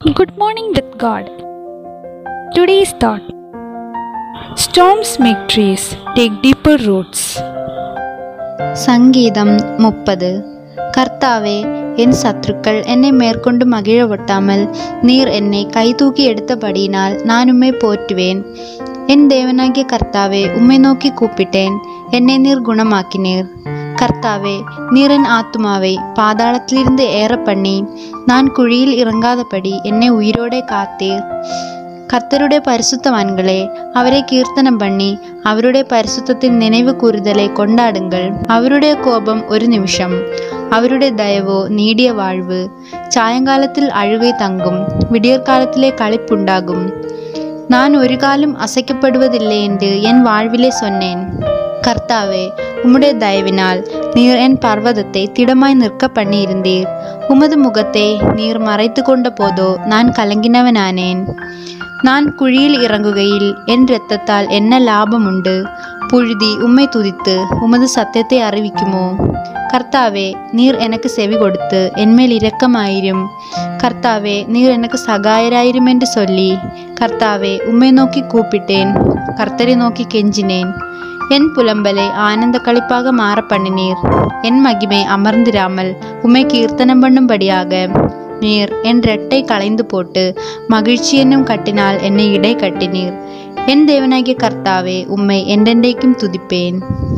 Good morning with God. Today's thought Storms make trees take deeper roots. சங்கீதம் முப்பது கர்த்தாவே என் சத்துருக்கள் என்னை மேற்கொண்டு மகிழ ஒட்டாமல் நீர் என்னை கைதூக்கி எடுத்தபடியினால் நான் உம்மை போற்றுவேன் என் தேவனாகிய கர்த்தாவே உம்மை நோக்கி கூப்பிட்டேன் என்னை நீர் குணமாக்கினீர் கர்த்தாவே நீர் என் ஆத்துமாவை பாதாளத்திலிருந்து ஏற பண்ணி நான் குழியில் இறங்காதபடி என்னை உயிரோടെ കാത്തീർ കർത്തരുടെ പരിശുദ്ധവാൻകളെ അവരെ കീർത്തനം പണി അവരുടെ പരിശുദ്ധത്തിൽ നിனைவு കൂറുതലെ കൊണ്ടാടുങ്ങൾ അവരുടെ കോപം ഒരു നിമിഷം അവരുടെ ദയവോ നീടിയ വാഴ്വ് ചായങ്കാലത്തിൽ അഴുകை തങ്കും വിടിയற்காலத்திலே களிப்புണ്ടാകും நான் ஒரு காலம் அசைக்கப்படுவதில்லை என்று என் வாழ்விலே சொன்னேன் கர்த்தாவே உம்முடைய தயவினால் நீர் என் பர்வதத்தை திடமாய் நிற்க பண்ணியிருந்தீர் உமது முகத்தை நீர் மறைத்து கொண்ட போதோ நான் கலங்கினவனானேன் நான் குழியில் இறங்குகையில் என் இரத்தத்தால் என்ன லாபமுண்டு புழுதி உம்மை துதித்து உமது சத்தியத்தை அறிவிக்குமோ கர்த்தாவே நீர் எனக்கு செவி கொடுத்து என்மேல் இரக்கமாயிரும் கர்த்தாவே நீர் எனக்கு சகாயராயிரும் என்று சொல்லி கர்த்தாவே உம்மை நோக்கி கூப்பிட்டேன் கர்த்தரை நோக்கி கெஞ்சினேன் என் புலம்பலை ஆனந்த களிப்பாக மாற பண்ணினீர் என் மகிமை அமர்ந்திராமல் உம்மை கீர்த்தனம் பண்ணும்படியாக நீர் என் ரெட்டை களைந்து போட்டு மகிழ்ச்சி என்னும் கட்டினால் என்னை இடை கட்டினீர் என் தேவனாகிய கர்த்தாவே உம்மை என்றென்றைக்கும் துதிப்பேன்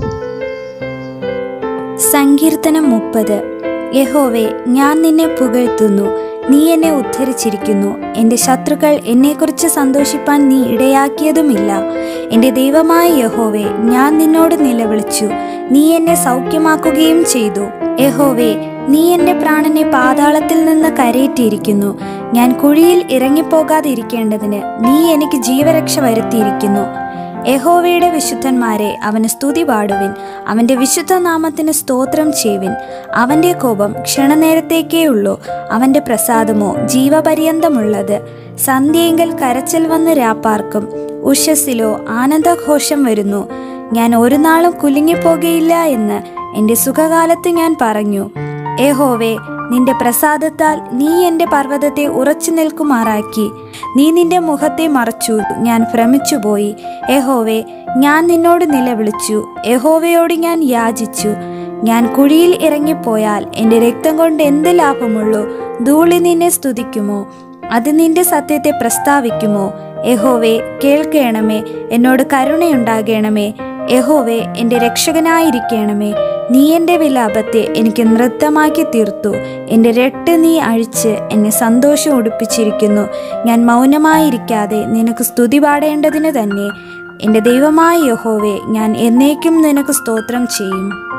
സങ്കീർത്തനം മുപ്പത് യഹോവേ ഞാൻ നിന്നെ പുകഴ്ത്തുന്നു നീ എന്നെ ഉദ്ധരിച്ചിരിക്കുന്നു എൻ്റെ ശത്രുക്കൾ എന്നെക്കുറിച്ച് സന്തോഷിപ്പാൻ നീ ഇടയാക്കിയതുമില്ല എൻ്റെ ദൈവമായ യഹോവേ ഞാൻ നിന്നോട് നിലവിളിച്ചു നീ എന്നെ സൗഖ്യമാക്കുകയും ചെയ്തു യഹോവേ നീ എൻ്റെ പ്രാണനെ പാതാളത്തിൽ നിന്ന് കരയേറ്റിയിരിക്കുന്നു ഞാൻ കുഴിയിൽ ഇറങ്ങിപ്പോകാതിരിക്കേണ്ടതിന് നീ എനിക്ക് ജീവരക്ഷ വരുത്തിയിരിക്കുന്നു യഹോവയുടെ വിശുദ്ധന്മാരെ അവന് സ്തുതി പാടുവിൻ അവന്റെ വിശുദ്ധ നാമത്തിന് സ്തോത്രം ചെയ്യുവിൻ അവന്റെ കോപം ക്ഷണനേരത്തേക്കേ ഉള്ളൂ അവന്റെ പ്രസാദമോ ജീവപര്യന്തമുള്ളത് സന്ധ്യയെങ്കിൽ കരച്ചിൽ വന്ന് രാപ്പാർക്കും ഉഷസ്സിലോ ആനന്ദഘോഷം വരുന്നു ഞാൻ ഒരു നാളും കുലുങ്ങിപ്പോകയില്ല എന്ന് എൻ്റെ സുഖകാലത്ത് ഞാൻ പറഞ്ഞു യഹോവേ നിന്റെ പ്രസാദത്താൽ നീ എൻ്റെ പർവ്വതത്തെ ഉറച്ചു നിൽക്കുമാറാക്കി നീ നിന്റെ മുഖത്തെ മറച്ചു ഞാൻ ഭ്രമിച്ചുപോയി യഹോവേ ഞാൻ നിന്നോട് നിലവിളിച്ചു യഹോവയോട് ഞാൻ യാചിച്ചു ഞാൻ കുഴിയിൽ ഇറങ്ങിപ്പോയാൽ എൻ്റെ രക്തം കൊണ്ട് എന്ത് ലാഭമുള്ളൂ ധൂളി നിന്നെ സ്തുതിക്കുമോ അത് നിന്റെ സത്യത്തെ പ്രസ്താവിക്കുമോ യഹോവേ കേൾക്കണമേ എന്നോട് കരുണയുണ്ടാകണമേ യഹോവേ എൻ്റെ രക്ഷകനായിരിക്കണമേ നീ എൻ്റെ വിലാപത്തെ എനിക്ക് നൃത്തമാക്കി തീർത്തു എൻ്റെ രട്ട് നീ അഴിച്ച് എന്നെ സന്തോഷം ഉടുപ്പിച്ചിരിക്കുന്നു ഞാൻ മൗനമായിരിക്കാതെ നിനക്ക് സ്തുതി പാടേണ്ടതിന് തന്നെ എൻ്റെ ദൈവമായ യഹോവേ ഞാൻ എന്നേക്കും നിനക്ക് സ്തോത്രം ചെയ്യും